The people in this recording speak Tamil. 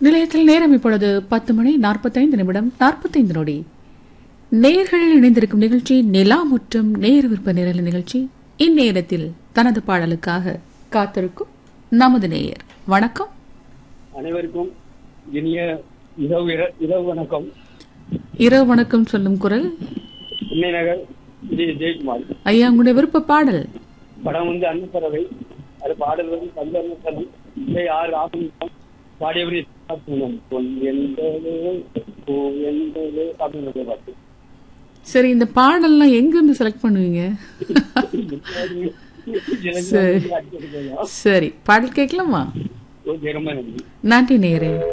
நிலையத்தில் நேரம் இப்பொழுது பத்து மணி நாற்பத்தைந்து நிமிடம் நாற்பத்தைந்து நொடி நேர்கள் இணைந்திருக்கும் நிகழ்ச்சி நிலா முற்றம் நேர் விற்ப நிரல் நிகழ்ச்சி இந்நேரத்தில் தனது பாடலுக்காக காத்திருக்கும் நமது நேயர் வணக்கம் அனைவருக்கும் இனிய இரவு இர- இரவு வணக்கம் இரவு வணக்கம் சொல்லும் குரல் சென்னை நகர் ஜி ஜெயக்குமார் ஐயா உங்களுடைய விருப்ப பாடல் படம் வந்து அன்னப்பறவை அது பாடல் வந்து பஞ்சர்ணம் இதை ஆறு ஆகும் பாடியபடி பூனம் பொன் என்பது பூ என்பது அப்படின்னு பாட்டு சரி இந்த பாடல்லாம் எங்க இருந்து செலக்ட் பண்ணுவீங்க சரி. சரி பாடல் கேட்கலாமா ஓகே ரொம்ப நன்றி நன்றி நேரே